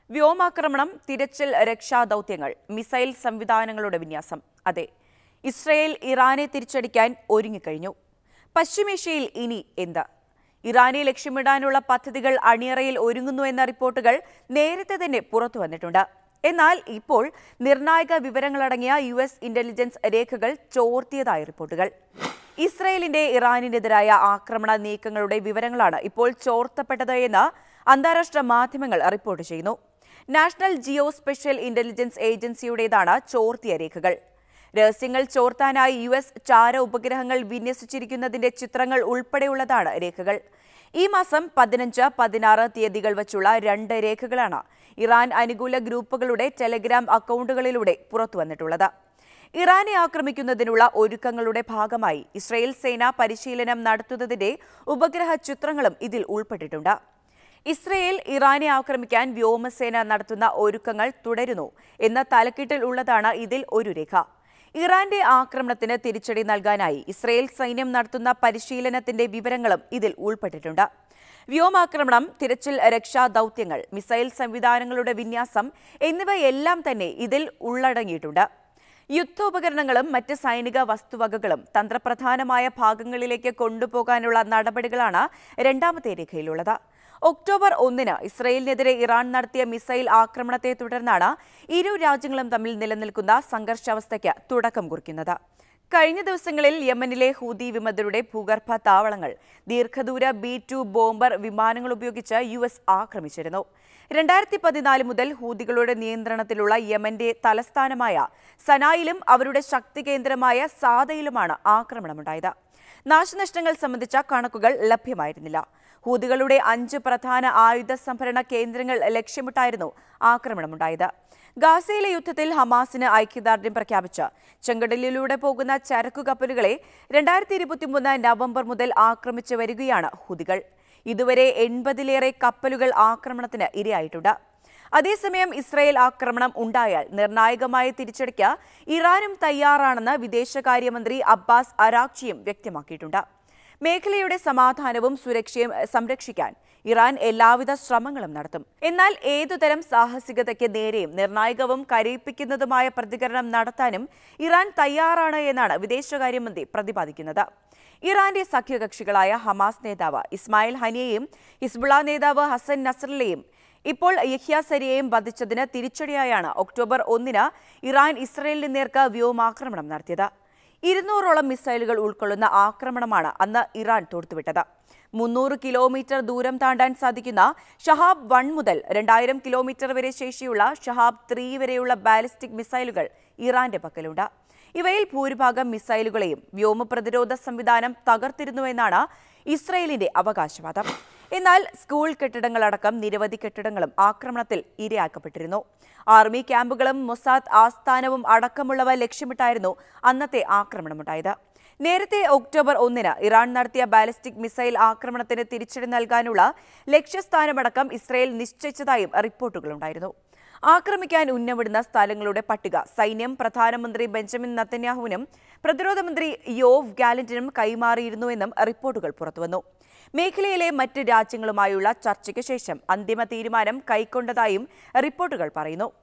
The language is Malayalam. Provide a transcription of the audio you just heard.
വ്യോമാക്രമണം തിരച്ചിൽ രക്ഷാദൌത്യങ്ങൾ മിസൈൽ സംവിധാനങ്ങളുടെ വിന്യാസം അതെ ഇസ്രയേൽ ഇറാനെ തിരിച്ചടിക്കാൻ ഒരുങ്ങിക്കഴിഞ്ഞു പശ്ചിമേഷ്യയിൽ ഇനി എന്ത് ഇറാനെ ലക്ഷ്യമിടാനുള്ള പദ്ധതികൾ അണിയറയിൽ ഒരുങ്ങുന്നു എന്ന റിപ്പോർട്ടുകൾ നേരത്തെ തന്നെ പുറത്തു വന്നിട്ടുണ്ട് എന്നാൽ ഇപ്പോൾ നിർണായക വിവരങ്ങളടങ്ങിയ യു എസ് ഇന്റലിജൻസ് രേഖകൾ ചോർത്തിയതായ റിപ്പോർട്ടുകൾ ഇസ്രയേലിന്റെ ഇറാനിനെതിരായ ആക്രമണ നീക്കങ്ങളുടെ വിവരങ്ങളാണ് ഇപ്പോൾ ചോർത്തപ്പെട്ടത് എന്ന് അന്താരാഷ്ട്ര മാധ്യമങ്ങൾ റിപ്പോർട്ട് ചെയ്യുന്നു നാഷണൽ ജിയോ സ്പെഷ്യൽ ഇന്റലിജൻസ് ഏജൻസിയുടേതാണ് ചോർത്തിയ രേഖകൾ രഹസ്യങ്ങൾ ചോർത്താനായി യു എസ് ചാര ഉപഗ്രഹങ്ങൾ വിന്യസിച്ചിരിക്കുന്നതിന്റെ ചിത്രങ്ങൾ ഉൾപ്പെടെയുള്ളതാണ് രേഖകൾ ഈ മാസം പതിനഞ്ച് പതിനാറ് തീയതികൾ വച്ചുള്ള രണ്ട് രേഖകളാണ് ഇറാൻ അനുകൂല ഗ്രൂപ്പുകളുടെ ടെലഗ്രാം അക്കൗണ്ടുകളിലൂടെ പുറത്തുവന്നിട്ടുള്ളത് ഇറാനെ ആക്രമിക്കുന്നതിനുള്ള ഒരുക്കങ്ങളുടെ ഭാഗമായി ഇസ്രയേൽ സേന പരിശീലനം നടത്തുന്നതിന്റെ ഉപഗ്രഹ ചിത്രങ്ങളും ഇതിൽ ഉൾപ്പെട്ടിട്ടുണ്ട് ഇസ്രയേൽ ഇറാനെ ആക്രമിക്കാൻ വ്യോമസേന നടത്തുന്ന ഒരുക്കങ്ങൾ തുടരുന്നു എന്ന തലക്കെട്ടിൽ ഉള്ളതാണ് ഇതിൽ ഒരു രേഖ ഇറാന്റെ ആക്രമണത്തിന് തിരിച്ചടി നൽകാനായി ഇസ്രയേൽ സൈന്യം നടത്തുന്ന പരിശീലനത്തിന്റെ വിവരങ്ങളും ഇതിൽ ഉൾപ്പെട്ടിട്ടുണ്ട് വ്യോമാക്രമണം തിരച്ചിൽ രക്ഷാ ദൌത്യങ്ങൾ മിസൈൽ സംവിധാനങ്ങളുടെ വിന്യാസം എന്നിവയെല്ലാം തന്നെ ഇതിൽ ഉള്ളടങ്ങിയിട്ടുണ്ട് യുദ്ധോപകരണങ്ങളും മറ്റ് സൈനിക വസ്തുവകകളും തന്ത്രപ്രധാനമായ ഭാഗങ്ങളിലേക്ക് കൊണ്ടുപോകാനുള്ള നടപടികളാണ് രണ്ടാമത്തെ രേഖയിലുള്ളത് ഒക്ടോബർ ഒന്നിന് ഇസ്രയേലിനെതിരെ ഇറാൻ നടത്തിയ മിസൈൽ ആക്രമണത്തെ തുടർന്നാണ് ഇരു രാജ്യങ്ങളും തമ്മിൽ നിലനിൽക്കുന്ന സംഘർഷാവസ്ഥയ്ക്ക് തുടക്കം കുറിക്കുന്നത് കഴിഞ്ഞ ദിവസങ്ങളിൽ യമനിലെ ഹൂതി വിമതരുടെ ഭൂഗർഭ താവളങ്ങൾ ദീർഘദൂര ബി ടു ബോംബർ വിമാനങ്ങൾ ഉപയോഗിച്ച് യു എസ് ആക്രമിച്ചിരുന്നു രണ്ടായിരത്തി പതിനാല് മുതൽ ഹൂതികളുടെ നിയന്ത്രണത്തിലുള്ള യമന്റെ തലസ്ഥാനമായ സനായിലും അവരുടെ ശക്തി കേന്ദ്രമായ സാദയിലുമാണ് ആക്രമണമുണ്ടായത് നാശനഷ്ടങ്ങൾ സംബന്ധിച്ച കണക്കുകൾ ലഭ്യമായിരുന്നില്ല ഹൂതികളുടെ അഞ്ച് പ്രധാന ആയുധ സംഭരണ കേന്ദ്രങ്ങൾ ലക്ഷ്യമിട്ടായിരുന്നു ആക്രമണമുണ്ടായത് ഗാസയിലെ യുദ്ധത്തിൽ ഹമാസിന് ഐക്യദാർഢ്യം പ്രഖ്യാപിച്ച് ചെങ്കടലിലൂടെ പോകുന്ന ചരക്കു കപ്പലുകളെ രണ്ടായിരത്തി ഇരുപത്തിമൂന്ന് നവംബർ മുതൽ ആക്രമിച്ചു വരികയാണ് ഹൂതികൾ ഇതുവരെ എൺപതിലേറെ കപ്പലുകൾ ആക്രമണത്തിന് ഇരയായിട്ടുണ്ട് അതേസമയം ഇസ്രായേൽ ആക്രമണം ഉണ്ടായാൽ നിർണായകമായ തിരിച്ചടിക്ക് ഇറാനും തയ്യാറാണെന്ന് വിദേശകാര്യമന്ത്രി അബ്ബാസ് അരാക്ചിയും വ്യക്തമാക്കിയിട്ടുണ്ട് മേഖലയുടെ സമാധാനവും സുരക്ഷയും സംരക്ഷിക്കാൻ ഇറാൻ എല്ലാവിധ ശ്രമങ്ങളും നടത്തും എന്നാൽ ഏതുതരം സാഹസികതയ്ക്ക് നേരെയും നിർണായകവും കരയിപ്പിക്കുന്നതുമായ പ്രതികരണം നടത്താനും ഇറാൻ തയ്യാറാണ് എന്നാണ് വിദേശകാര്യമന്ത്രി പ്രതിപാദിക്കുന്നത് ഇറാന്റെ സഖ്യകക്ഷികളായ ഹമാസ് നേതാവ് ഇസ്മായിൽ ഹനിയെയും ഹിസ്ബുള നേതാവ് ഹസൻ നസറിലെയും ഇപ്പോൾ യഹ്യ സരിയെയും വധിച്ചതിന് തിരിച്ചടിയായാണ് ഒക്ടോബർ ഒന്നിന് ഇറാൻ ഇസ്രയേലിന് നേർക്ക് വ്യോമാക്രമണം നടത്തിയത് ഇരുന്നൂറോളം മിസൈലുകൾ ഉൾക്കൊള്ളുന്ന ആക്രമണമാണ് അന്ന് ഇറാൻ തൊടുത്തുവിട്ടത് മുന്നൂറ് കിലോമീറ്റർ ദൂരം താണ്ടാൻ സാധിക്കുന്ന ഷഹാബ് വൺ മുതൽ രണ്ടായിരം കിലോമീറ്റർ വരെ ശേഷിയുള്ള ഷഹാബ് ത്രീ വരെയുള്ള ബാലിസ്റ്റിക് മിസൈലുകൾ ഇറാന്റെ പക്കലുണ്ട് ഇവയിൽ ഭൂരിഭാഗം മിസൈലുകളെയും വ്യോമ പ്രതിരോധ സംവിധാനം തകർത്തിരുന്നുവെന്നാണ് ഇസ്രയേലിന്റെ അവകാശവാദം എന്നാൽ സ്കൂൾ കെട്ടിടങ്ങളടക്കം നിരവധി കെട്ടിടങ്ങളും ആക്രമണത്തിൽ ഇരയാക്കപ്പെട്ടിരുന്നു ആർമി ക്യാമ്പുകളും മൊസാദ് ആസ്ഥാനവും അടക്കമുള്ളവ ലക്ഷ്യമിട്ടായിരുന്നു അന്നത്തെ ആക്രമണമുണ്ടായത് നേരത്തെ ഒക്ടോബർ ഒന്നിന് ഇറാൻ നടത്തിയ ബാലിസ്റ്റിക് മിസൈൽ ആക്രമണത്തിന് തിരിച്ചടി നൽകാനുള്ള ലക്ഷ്യസ്ഥാനമടക്കം ഇസ്രയേൽ നിശ്ചയിച്ചതായും റിപ്പോർട്ടുകളുണ്ടായിരുന്നു ആക്രമിക്കാൻ ഉന്നമിടുന്ന സ്ഥലങ്ങളുടെ പട്ടിക സൈന്യം പ്രധാനമന്ത്രി ബെഞ്ചമിൻ നത്തന്യാഹുവിനും പ്രതിരോധ മന്ത്രി യോവ് ഗാലന്റിനും കൈമാറിയിരുന്നുവെന്നും റിപ്പോർട്ടുകൾ പുറത്തുവന്നു മേഖലയിലെ മറ്റ് രാജ്യങ്ങളുമായുള്ള ചർച്ചയ്ക്ക് ശേഷം അന്തിമ തീരുമാനം കൈക്കൊണ്ടതായും റിപ്പോർട്ടുകൾ പറയുന്നു